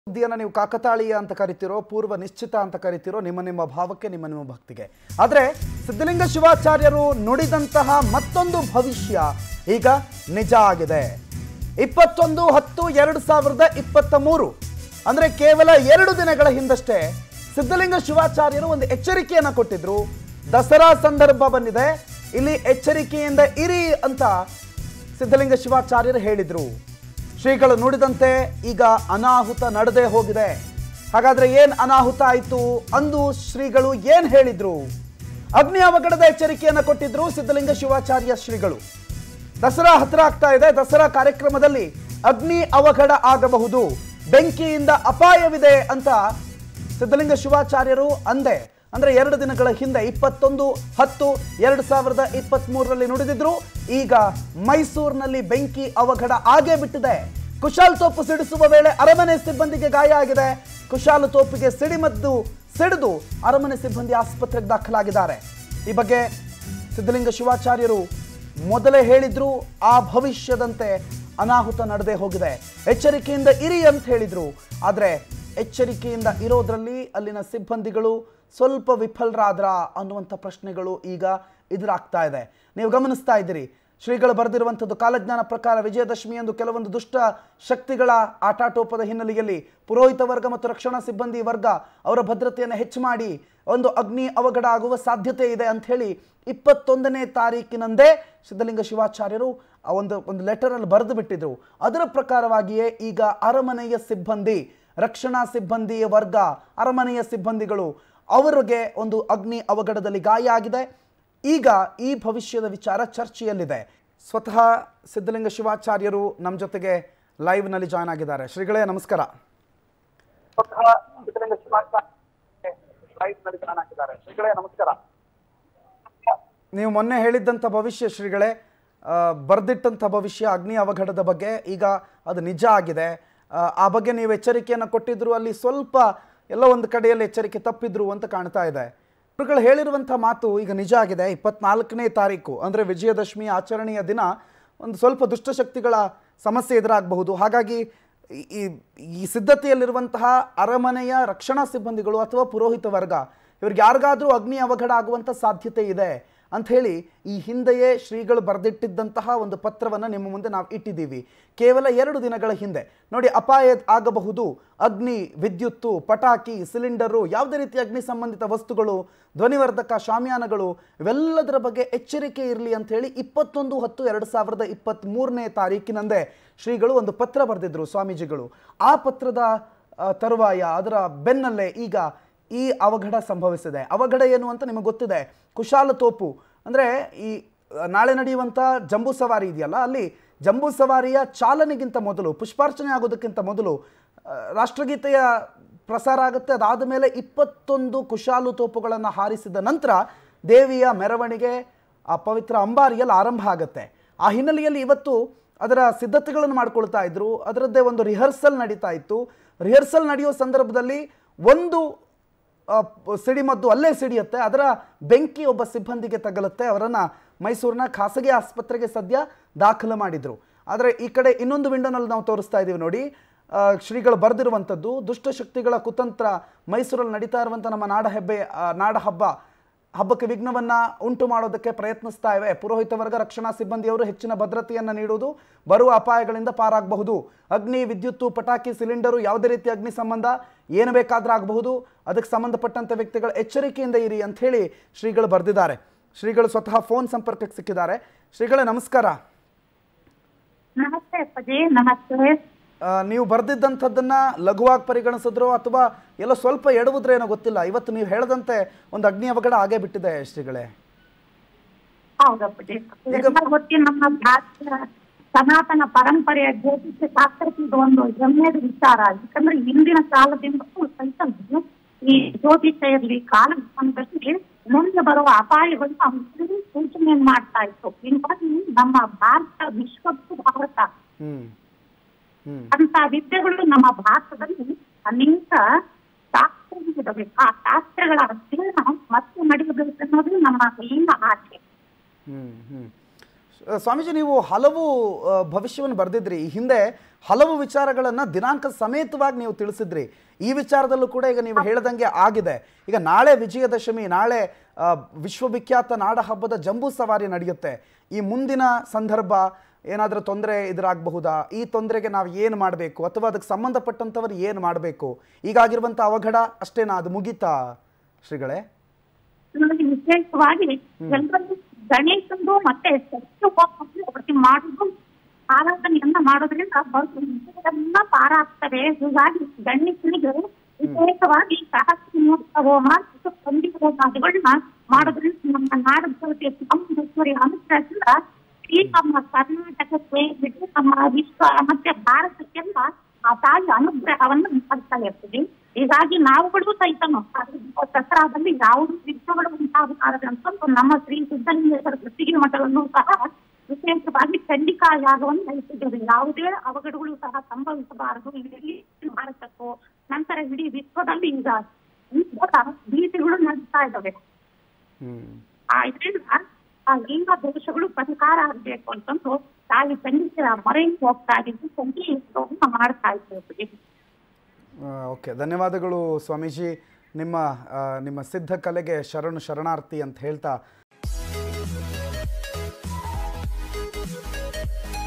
ಸುದ್ದಿಯನ್ನು ನೀವು ಕಾಕತಾಳೀಯ ಅಂತ ಕರಿತಿರೋ ಪೂರ್ವ ನಿಶ್ಚಿತ ಅಂತ ಕರಿತಿರೋ ನಿಮ್ಮ ನಿಮ್ಮ ಭಾವಕ್ಕೆ ನಿಮ್ಮ ನಿಮ್ಮ ಭಕ್ತಿಗೆ ಆದರೆ ಸಿದ್ಧಲಿಂಗ ಶಿವಾಚಾರ್ಯರು ನುಡಿದಂತಹ ಮತ್ತೊಂದು ಭವಿಷ್ಯ ಈಗ ನಿಜ ಆಗಿದೆ ಇಪ್ಪತ್ತೊಂದು ಹತ್ತು ಎರಡು ಸಾವಿರದ ಇಪ್ಪತ್ತ ಮೂರು ಅಂದರೆ ಕೇವಲ ಎರಡು ದಿನಗಳ ಹಿಂದಷ್ಟೇ ಸಿದ್ಧಲಿಂಗ ಶಿವಾಚಾರ್ಯರು ಒಂದು ಎಚ್ಚರಿಕೆಯನ್ನು ಕೊಟ್ಟಿದ್ರು ದಸರಾ ಸಂದರ್ಭ ಬಂದಿದೆ ಇಲ್ಲಿ ಎಚ್ಚರಿಕೆಯಿಂದ ಇರಿ ಅಂತ ಸಿದ್ಧಲಿಂಗ ಶಿವಾಚಾರ್ಯರು ಹೇಳಿದ್ರು ಶ್ರೀಗಳು ನುಡಿದಂತೆ ಈಗ ಅನಾಹುತ ನಡೆದೇ ಹೋಗಿದೆ ಹಾಗಾದ್ರೆ ಏನ್ ಅನಾಹುತ ಆಯಿತು ಅಂದು ಶ್ರೀಗಳು ಏನ್ ಹೇಳಿದ್ರು ಅಗ್ನಿ ಅವಘಡದ ಎಚ್ಚರಿಕೆಯನ್ನು ಕೊಟ್ಟಿದ್ರು ಸಿದ್ಧಲಿಂಗ ಶಿವಾಚಾರ್ಯ ಶ್ರೀಗಳು ದಸರಾ ಹತ್ರ ಆಗ್ತಾ ಇದೆ ದಸರಾ ಕಾರ್ಯಕ್ರಮದಲ್ಲಿ ಅಗ್ನಿ ಅವಘಡ ಆಗಬಹುದು ಬೆಂಕಿಯಿಂದ ಅಪಾಯವಿದೆ ಅಂತ ಸಿದ್ಧಲಿಂಗ ಶಿವಾಚಾರ್ಯರು ಅಂದೆ ಅಂದ್ರೆ ಎರಡು ದಿನಗಳ ಹಿಂದೆ ಇಪ್ಪತ್ತೊಂದು ಹತ್ತು ಎರಡು ಸಾವಿರದ ಇಪ್ಪತ್ತ್ ಮೂರರಲ್ಲಿ ನುಡಿದಿದ್ರು ಈಗ ಮೈಸೂರಿನಲ್ಲಿ ಬೆಂಕಿ ಅವಘಡ ಆಗೇ ಬಿಟ್ಟಿದೆ ಕುಶಾಲ್ ತೋಪು ಸಿಡಿಸುವ ವೇಳೆ ಅರಮನೆ ಸಿಬ್ಬಂದಿಗೆ ಗಾಯ ಆಗಿದೆ ಕುಶಾಲ್ ತೋಪಿಗೆ ಸಿಡಿಮದ್ದು ಸಿಡಿದು ಅರಮನೆ ಸಿಬ್ಬಂದಿ ಆಸ್ಪತ್ರೆಗೆ ದಾಖಲಾಗಿದ್ದಾರೆ ಈ ಬಗ್ಗೆ ಸಿದ್ಧಲಿಂಗ ಶಿವಾಚಾರ್ಯರು ಮೊದಲೇ ಹೇಳಿದ್ರು ಆ ಭವಿಷ್ಯದಂತೆ ಅನಾಹುತ ನಡೆದೇ ಹೋಗಿದೆ ಎಚ್ಚರಿಕೆಯಿಂದ ಇರಿ ಅಂತ ಹೇಳಿದ್ರು ಆದರೆ ಎಚ್ಚರಿಕೆಯಿಂದ ಇರೋದ್ರಲ್ಲಿ ಅಲ್ಲಿನ ಸಿಬ್ಬಂದಿಗಳು ಸ್ವಲ್ಪ ವಿಫಲರಾದ್ರ ಅನ್ನುವಂಥ ಪ್ರಶ್ನೆಗಳು ಈಗ ಎದುರಾಗ್ತಾ ಇದೆ ನೀವು ಗಮನಿಸ್ತಾ ಇದ್ದೀರಿ ಶ್ರೀಗಳು ಬರೆದಿರುವಂಥದ್ದು ಕಾಲಜ್ಞಾನ ಪ್ರಕಾರ ವಿಜಯದಶಮಿ ಎಂದು ಕೆಲವೊಂದು ದುಷ್ಟ ಶಕ್ತಿಗಳ ಆಟಾಟೋಪದ ಹಿನ್ನೆಲೆಯಲ್ಲಿ ಪುರೋಹಿತ ವರ್ಗ ಮತ್ತು ರಕ್ಷಣಾ ಸಿಬ್ಬಂದಿ ವರ್ಗ ಅವರ ಭದ್ರತೆಯನ್ನು ಹೆಚ್ಚು ಮಾಡಿ ಒಂದು ಅಗ್ನಿ ಅವಘಡ ಆಗುವ ಸಾಧ್ಯತೆ ಇದೆ ಅಂತ ಹೇಳಿ ಇಪ್ಪತ್ತೊಂದನೇ ತಾರೀಕಿನಂದೇ ಸಿದ್ಧಲಿಂಗ ಶಿವಾಚಾರ್ಯರು ಆ ಒಂದು ಒಂದು ಲೆಟರಲ್ಲಿ ಬರೆದು ಬಿಟ್ಟಿದ್ರು ಅದರ ಪ್ರಕಾರವಾಗಿಯೇ ಈಗ ಅರಮನೆಯ ಸಿಬ್ಬಂದಿ ರಕ್ಷಣಾ ಸಿಬ್ಬಂದಿಯ ವರ್ಗ ಅರಮನೆಯ ಸಿಬ್ಬಂದಿಗಳು ಅವರಿಗೆ ಒಂದು ಅಗ್ನಿ ಅವಘಡದಲ್ಲಿ ಗಾಯ ಆಗಿದೆ ಈಗ ಈ ಭವಿಷ್ಯದ ವಿಚಾರ ಚರ್ಚೆಯಲ್ಲಿದೆ ಸ್ವತಃ ಸಿದ್ಧಲಿಂಗ ಶಿವಾಚಾರ್ಯರು ನಮ್ಮ ಜೊತೆಗೆ ಲೈವ್ನಲ್ಲಿ ಜಾಯ್ನ್ ಆಗಿದ್ದಾರೆ ಶ್ರೀಗಳೇ ನಮಸ್ಕಾರ ಸ್ವತಃ ಸಿದ್ಧಲಿಂಗ ಶಿವಾಚಾರ್ಯ ಲೈವ್ ನಲ್ಲಿ ಜಾಯ್ನ್ ಆಗಿದ್ದಾರೆ ಶ್ರೀಗಳೇ ನಮಸ್ಕಾರ ನೀವು ಮೊನ್ನೆ ಹೇಳಿದ್ದಂಥ ಭವಿಷ್ಯ ಶ್ರೀಗಳೇ ಆ, ಬರ್ದಿಟ್ಟಂಥ ಭವಿಷ್ಯ ಅಗ್ನಿ ಅವಘಡದ ಬಗ್ಗೆ ಈಗ ಅದು ನಿಜ ಆಗಿದೆ ಆ, ಆ ಬಗ್ಗೆ ನೀವು ಎಚ್ಚರಿಕೆಯನ್ನು ಕೊಟ್ಟಿದ್ರು ಅಲ್ಲಿ ಸ್ವಲ್ಪ ಎಲ್ಲ ಒಂದು ಕಡೆಯಲ್ಲಿ ಎಚ್ಚರಿಕೆ ತಪ್ಪಿದ್ರು ಅಂತ ಕಾಣ್ತಾ ಇದೆ ಇವ್ರುಗಳು ಹೇಳಿರುವಂಥ ಮಾತು ಈಗ ನಿಜ ಆಗಿದೆ ಇಪ್ಪತ್ನಾಲ್ಕನೇ ತಾರೀಕು ಅಂದರೆ ವಿಜಯದಶಮಿ ಆಚರಣೆಯ ದಿನ ಒಂದು ಸ್ವಲ್ಪ ದುಷ್ಟಶಕ್ತಿಗಳ ಸಮಸ್ಯೆ ಎದುರಾಗಬಹುದು ಹಾಗಾಗಿ ಈ- ಈ ಈ ಸಿದ್ಧತೆಯಲ್ಲಿರುವಂತಹ ಅರಮನೆಯ ರಕ್ಷಣಾ ಸಿಬ್ಬಂದಿಗಳು ಅಥವಾ ಪುರೋಹಿತ ವರ್ಗ ಇವ್ರಿಗೆ ಯಾರಿಗಾದ್ರೂ ಅಗ್ನಿ ಅವಘಡ ಆಗುವಂಥ ಸಾಧ್ಯತೆ ಇದೆ ಅಂಥೇಳಿ ಈ ಹಿಂದೆಯೇ ಶ್ರೀಗಳು ಬರೆದಿಟ್ಟಿದ್ದಂತಹ ಒಂದು ಪತ್ರವನ್ನು ನಿಮ್ಮ ಮುಂದೆ ನಾವು ಇಟ್ಟಿದ್ದೀವಿ ಕೇವಲ ಎರಡು ದಿನಗಳ ಹಿಂದೆ ನೋಡಿ ಅಪಾಯ ಆಗಬಹುದು ಅಗ್ನಿ ವಿದ್ಯುತ್ತು ಪಟಾಕಿ ಸಿಲಿಂಡರು ಯಾವುದೇ ರೀತಿಯ ಅಗ್ನಿ ಸಂಬಂಧಿತ ವಸ್ತುಗಳು ಧ್ವನಿವರ್ಧಕ ಶಾಮಿಯಾನಗಳು ಇವೆಲ್ಲದರ ಬಗ್ಗೆ ಎಚ್ಚರಿಕೆ ಇರಲಿ ಅಂತ ಹೇಳಿ ಇಪ್ಪತ್ತೊಂದು ಹತ್ತು ಎರಡು ಸಾವಿರದ ಇಪ್ಪತ್ತ್ ಮೂರನೇ ತಾರೀಕಿನಂದೇ ಶ್ರೀಗಳು ಒಂದು ಪತ್ರ ಬರೆದಿದ್ರು ಸ್ವಾಮೀಜಿಗಳು ಆ ಪತ್ರದ ಆ, ತರುವಾಯ ಅದರ ಬೆನ್ನಲ್ಲೇ ಈಗ ಈ ಅವಘಡ ಸಂಭವಿಸಿದೆ ಅವಘಡ ಏನು ಅಂತ ನಿಮಗೆ ಗೊತ್ತಿದೆ ಕುಶಾಲ ತೋಪು ಅಂದರೆ ಈ ಆ, ನಾಳೆ ನಡೆಯುವಂಥ ಜಂಬೂ ಸವಾರಿ ಇದೆಯಲ್ಲ ಅಲ್ಲಿ ಜಂಬೂ ಸವಾರಿಯ ಚಾಲನೆಗಿಂತ ಮೊದಲು ಪುಷ್ಪಾರ್ಚನೆ ಆಗೋದಕ್ಕಿಂತ ಮೊದಲು ಆ, ರಾಷ್ಟ್ರಗೀತೆಯ ಪ್ರಸಾರ ಆಗುತ್ತೆ ಅದಾದ ಮೇಲೆ ಇಪ್ಪತ್ತೊಂದು ಕುಶಾಲು ತೋಪುಗಳನ್ನು ಹಾರಿಸಿದ ನಂತರ ದೇವಿಯ ಮೆರವಣಿಗೆ ಆ ಪವಿತ್ರ ಅಂಬಾರಿಯಲ್ಲಿ ಆರಂಭ ಆಗುತ್ತೆ ಆ ಹಿನ್ನೆಲೆಯಲ್ಲಿ ಇವತ್ತು ಅದರ ಸಿದ್ಧತೆಗಳನ್ನು ಮಾಡ್ಕೊಳ್ತಾ ಇದ್ರು ಅದರದ್ದೇ ಒಂದು ರಿಹರ್ಸಲ್ ನಡೀತಾ ಇತ್ತು ರಿಹರ್ಸಲ್ ನಡೆಯೋ ಸಂದರ್ಭದಲ್ಲಿ ಒಂದು ಆ, ಪ್- ಸಿಡಿಮದ್ದು ಅಲ್ಲೇ ಸಿಡಿಯುತ್ತೆ ಅದರ ಬೆಂಕಿ ಒಬ್ಬ ಸಿಬ್ಬಂದಿಗೆ ತಗಲುತ್ತೆ ಅವರನ್ನು ಮೈಸೂರಿನ ಖಾಸಗಿ ಆಸ್ಪತ್ರೆಗೆ ಸದ್ಯ ದಾಖಲು ಮಾಡಿದ್ರು ಆದರೆ ಈ ಕಡೆ ಇನ್ನೊಂದು ವಿಂಡೋನಲ್ಲಿ ನಾವು ತೋರಿಸ್ತಾ ಇದ್ದೀವಿ ನೋಡಿ ಆ, ಶ್ರೀಗಳು ಬರೆದಿರುವಂಥದ್ದು ದುಷ್ಟಶಕ್ತಿಗಳ ಕುತಂತ್ರ ಮೈಸೂರಲ್ಲಿ ನಡೀತಾ ಇರುವಂಥ ನಮ್ಮ ನಾಡ ಹೆಬ್ಬೆ ಆ, ನಾಡ ಹಬ್ಬ ಹಬ್ಬಕ್ಕೆ ವಿಘ್ನವನ್ನ ಉಂಟು ಮಾಡೋದಕ್ಕೆ ಪ್ರಯತ್ನಿಸ್ತಾ ಇವೆ ಪುರೋಹಿತ ವರ್ಗ ರಕ್ಷಣಾ ಸಿಬ್ಬಂದಿಯವರು ಹೆಚ್ಚಿನ ಭದ್ರತೆಯನ್ನು ನೀಡುವುದು ಬರುವ ಅಪಾಯಗಳಿಂದ ಪಾರಾಗಬಹುದು ಅಗ್ನಿ ವಿದ್ಯುತ್ತು ಪಟಾಕಿ ಸಿಲಿಂಡರು ಯಾವುದೇ ರೀತಿ ಅಗ್ನಿ ಸಂಬಂಧ ಏನು ಬೇಕಾದ್ರೂ ಆಗಬಹುದು ಅದಕ್ಕೆ ಸಂಬಂಧಪಟ್ಟಂಥ ವ್ಯಕ್ತಿಗಳ ಎಚ್ಚರಿಕೆಯಿಂದ ಇರಿ ಅಂತ ಹೇಳಿ ಶ್ರೀಗಳು ಬರೆದಿದ್ದಾರೆ ಶ್ರೀಗಳು ಸ್ವತಃ ಫೋನ್ ಸಂಪರ್ಕಕ್ಕೆ ಸಿಕ್ಕಿದ್ದಾರೆ ಶ್ರೀಗಳೇ ನಮಸ್ಕಾರ ನಮಸ್ತೆ ಅಪ್ಪಾಜಿ ನಮಸ್ತೆ ಆ, ನೀವು ಬರೆದಿದ್ದಂಥದ್ದನ್ನ ಲಘುವಾಗಿ ಪರಿಗಣಿಸಿದ್ರು ಅಥವಾ ಎಲ್ಲೋ ಸ್ವಲ್ಪ ಎಡವುದ್ರೆ ಏನೋ ಗೊತ್ತಿಲ್ಲ ಇವತ್ತು ನೀವು ಹೇಳದಂತೆ ಒಂದು ಅಗ್ನಿ ಅವಘಡ ಆಗೇ ಬಿಟ್ಟಿದೆ ಶ್ರೀಗಳೇ ಹೌದಪ್ಪಾಜಿ ಇದೆಲ್ಲ ಗೊತ್ತಿನ ನಮ್ಮ ಭಾರತೀಯ ಸನಾತನ ಪರಂಪರೆಯ ಜ್ಯೋತಿಷ್ಯ ಶಾಸ್ತ್ರಕ್ಕೆ ಇದು ಒಂದು ಹೆಮ್ಮೆಯ ವಿಚಾರ ಯಾಕಂದ್ರೆ ಹಿಂದಿನ ಕಾಲದಿಂದಲೂ ಸಹಿತ ಈ ಜ್ಯೋತಿಷ್ಯ ಇರಲಿ ಕಾಲ ಸಂದರ್ಭದಲ್ಲಿ ಮುಂದೆ ಬರುವ ಅಪಾಯಗಳು ಅವ್ರು ಸೂಚನೆಯನ್ನು ಮಾಡ್ತಾ ಇತ್ತು ಹೀಗಾಗಿ ನಮ್ಮ ಭಾರತ ವಿಶ್ವಕ್ಕೂ ಭಾರತ ಹ್ಮ್ ಹ್ಮ್ ಅಂತ ವಿದ್ಯೆಗಳು ನಮ್ಮ ಭಾರತದಲ್ಲಿ ಅನೇಕ ಶಾಸ್ತ್ರಗಳಿದ್ದಾವೆ ಆ ಶಾಸ್ತ್ರಗಳ ಅಧ್ಯಯನ ಮತ್ತೆ ನಡೆಯಬೇಕು ಅನ್ನೋದು ನಮ್ಮ ಎಲ್ಲ ಆಸೆ ಹ್ಮ್ ಹ್ಮ್ ಆ, ಸ್ವಾಮೀಜಿ ನೀವು ಹಲವು ಆ, ಭವಿಷ್ಯವನ್ನು ಬರೆದಿದ್ರಿ ಈ ಹಿಂದೆ ಹಲವು ವಿಚಾರಗಳನ್ನು ದಿನಾಂಕ ಸಮೇತವಾಗಿ ನೀವು ತಿಳಿಸಿದ್ರಿ ಈ ವಿಚಾರದಲ್ಲೂ ಕೂಡ ಈಗ ನೀವು ಹೇಳ್ದಂಗೆ ಆಗಿದೆ ಈಗ ನಾಳೆ ವಿಜಯದಶಮಿ ನಾಳೆ ಆ, ವಿಶ್ವವಿಖ್ಯಾತ ನಾಡ ಹಬ್ಬದ ಜಂಬೂ ಸವಾರಿ ನಡೆಯುತ್ತೆ ಈ ಮುಂದಿನ ಸಂದರ್ಭ ಏನಾದರೂ ತೊಂದರೆ ಎದುರಾಗಬಹುದಾ ಈ ತೊಂದರೆಗೆ ನಾವು ಏನು ಮಾಡಬೇಕು ಅಥವಾ ಅದಕ್ಕೆ ಸಂಬಂಧಪಟ್ಟಂಥವ್ರು ಏನು ಮಾಡಬೇಕು ಈಗಾಗಿರುವಂಥ ಅವಘಡ ಅಷ್ಟೇನಾ ಅದು ಮುಗೀತಾ ಶ್ರೀಗಳೇ ನಮಗೆ ವಿಶೇಷವಾಗಿ ಎಲ್ಲರೂ ಗಣೇಶಂದು ಮತ್ತೆ ಹೆಚ್ಚು ಪ್ರತಿ ಮಾಡುದು ಆರಾಧನೆಯನ್ನ ಮಾಡೋದ್ರಿಂದ ಎಲ್ಲ ಪಾರ ಆಗ್ತವೆ ಹೀಗಾಗಿ ಗಣೇಶನಿಗೆ ವಿಶೇಷವಾಗಿ ಸಹಸ್ರ ಹೋಮ ಸಂಗೀತ ಹೋಮಾದಿಗಳನ್ನ ಮಾಡೋದ್ರಿಂದ ನಮ್ಮ ನಾಡ ದೇವತೆ ಚಾಮುಂಡೇಶ್ವರಿ ಅನುಗ್ರಹದಿಂದ ಈ ನಮ್ಮ ಕರ್ನಾಟಕಕ್ಕೆ ಬಿಟ್ಟು ನಮ್ಮ ವಿಶ್ವ ಮತ್ತೆ ಭಾರತಕ್ಕೆಲ್ಲ ಆ ತಾಯಿ ಅನುಗ್ರಹವನ್ನು ಮಾಡ್ತಾ ಇರ್ತೀವಿ ಹೀಗಾಗಿ ನಾವುಗಳು ಸಹಿತನು ದಸರಾದಲ್ಲಿ ಯಾವುದೇ ವಿಘ್ನಗಳು ಉಂಟಾಗಬಾರದು ಅಂತಂದು ನಮ್ಮ ಶ್ರೀ ಸಿದ್ದಲಿಂಗೇಶ್ವರ ಕೃತಿಗೆ ಮಠವನ್ನು ಸಹ ವಿಶೇಷವಾಗಿ ಚಂಡಿಕಾ ಯಾಗವನ್ನು ನಡೆಸಿದ್ದೇವೆ ಯಾವುದೇ ಅವಘಡಗಳು ಸಹ ಸಂಭವಿಸಬಾರದು ಇಡೀ ಭಾರತಕ್ಕೂ ನಂತರ ಇಡೀ ವಿಶ್ವದಲ್ಲಿ ಈಗ ಈಗ ಭೀತಿಗಳು ನಡೀತಾ ಇದ್ದಾವೆ ಹ್ಮ್ ಆ ಇದರಿಂದ ಆ ಎಲ್ಲ ದೋಷಗಳು ಪರಿಹಾರ ಆಗ್ಬೇಕು ಅಂತಂದು ತಾಯಿ ಚಂಡಿಕರ ಮೊರೆಗೆ ಹೋಗ್ತಾ ಇದ್ದು ಸಂಗೀತವನ್ನು ಮಾಡ್ತಾ ಇದ್ದೇವೆ ಓಕೆ ಧನ್ಯವಾದಗಳು ಸ್ವಾಮೀಜಿ ನಿಮ್ಮ ಆ, ನಿಮ್ಮ ಸಿದ್ಧ ಕಲೆಗೆ ಶರಣು ಶರಣಾರ್ಥಿ ಅಂತ ಹೇಳ್ತಾ